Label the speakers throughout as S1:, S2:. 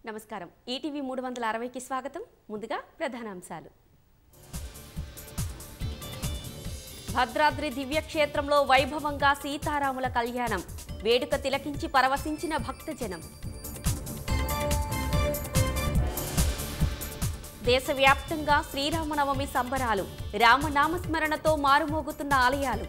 S1: నమస్కారం ఈటీవీ మూడు వందల అరవైకి స్వాగతం ముందుగా ప్రధానాంశాలు భద్రాద్రి దివ్యక్షేత్రంలో వైభవంగా సీతారాముల కళ్యాణం వేడుక తిలకించి పరవశించిన భక్తజనం దేశవ్యాప్తంగా శ్రీరామనవమి సంబరాలు రామనామస్మరణతో మారుమోగుతున్న ఆలయాలు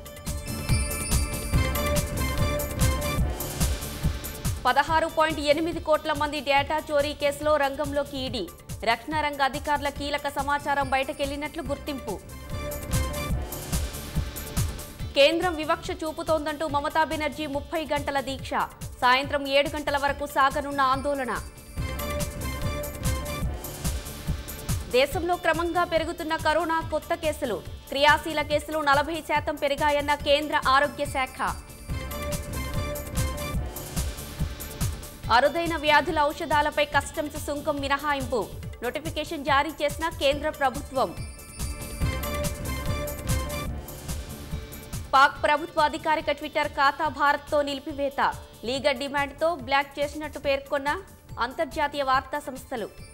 S1: పదహారు పాయింట్ ఎనిమిది కోట్ల మంది డేటా చోరీ కేసులో రంగంలోకి ఈడీ రక్షణ రంగ అధికారుల కీలక సమాచారం బయటకెళ్లినట్లు గుర్తింపు కేంద్రం వివక్ష చూపుతోందంటూ మమతా బెనర్జీ ముప్పై గంటల దీక్ష సాయంత్రం ఏడు గంటల వరకు సాగనున్న ఆందోళన దేశంలో క్రమంగా పెరుగుతున్న కరోనా కొత్త కేసులు క్రియాశీల కేసులు నలభై శాతం పెరిగాయన్న కేంద్ర ఆరోగ్య శాఖ అరుదైన వ్యాధుల ఔషధాలపై కస్టమ్స్ సుంకం మినహాయింపు నోటిఫికేషన్ జారీ చేసిన కేంద్ర ప్రభుత్వం పాక్ ప్రభుత్వ అధికారిక ట్విట్టర్ ఖాతా భారత్తో నిలిపివేత లీగల్ డిమాండ్తో బ్లాక్ చేసినట్టు పేర్కొన్న అంతర్జాతీయ వార్తా సంస్థలు